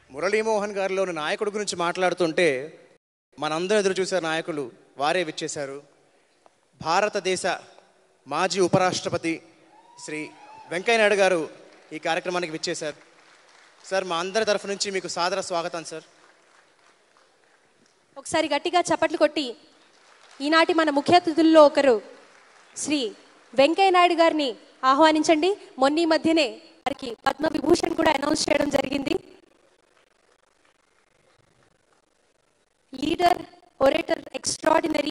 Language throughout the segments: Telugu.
మురళీమోహన్ గారిలోని నాయకుడి గురించి మాట్లాడుతుంటే మనందరం ఎదురు చూసే నాయకులు వారే విచ్చేశారు భారతదేశ మాజీ ఉపరాష్ట్రపతి శ్రీ వెంకయ్యనాయుడు గారు ఈ కార్యక్రమానికి విచ్చేశారు సార్ మా అందరి తరఫు నుంచి మీకు సాదర స్వాగతం సార్ ఒకసారి గట్టిగా చప్పట్లు కొట్టి ఈనాటి మన ముఖ్య అతిథుల్లో ఒకరు శ్రీ వెంకయ్య నాయుడు గారిని ఆహ్వానించండి మొన్న ఈ మధ్యనే వారికి పద్మ విభూషణ్ కూడా అనౌన్స్ చేయడం జరిగింది leader orator extraordinary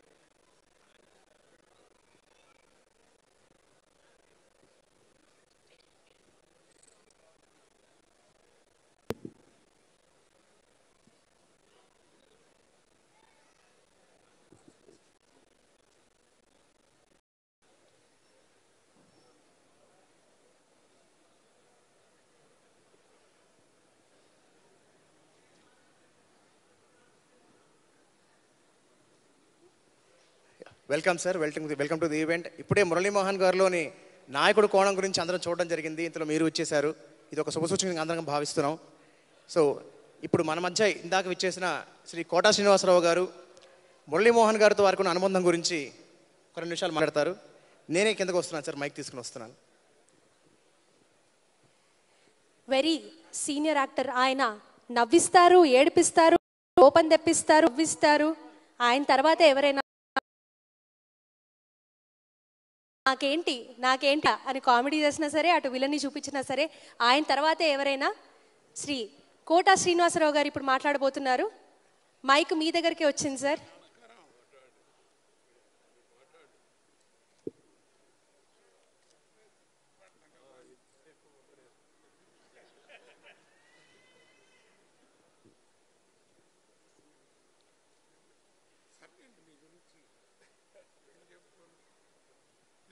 welcome sir welcome welcome to the event ఇప్పుడే మురళీమోహన్ గారిలోని నాయకుడు కోణం గురించి అందరం చూడడం జరిగింది ఇంతలో మీరు వచ్చేసారు ఇది ఒక శుభసూచకంగా అందరం భావిస్తున్నాం సో ఇప్పుడు మన మధ్య ఇందాక విచ్చేసిన శ్రీ కోటా శ్రీనివాసరావు గారు మురళీమోహన్ గారితో వారికి ఉన్న అనుబంధం గురించి ఒక రెండు నిమిషాలు మాట్లాడతారు నేనే కిందకు వస్తున్నాను సార్ మైక్ తీసుకుని వస్తున్నాను వెరీ సీనియర్ యాక్టర్ ఆయన నవ్విస్తారు ఏడిపిస్తారు కోపం తెప్పిస్తారు నవ్విస్తారు ఆయన తర్వాత ఎవరైనా నాకేంటి నాకేంటి అని కామెడీ చేసినా సరే అటు విలన్ని చూపించినా సరే ఆయన తర్వాతే ఎవరైనా శ్రీ కోటా శ్రీనివాసరావు గారు ఇప్పుడు మాట్లాడబోతున్నారు మైక్ మీ దగ్గరికి వచ్చింది సార్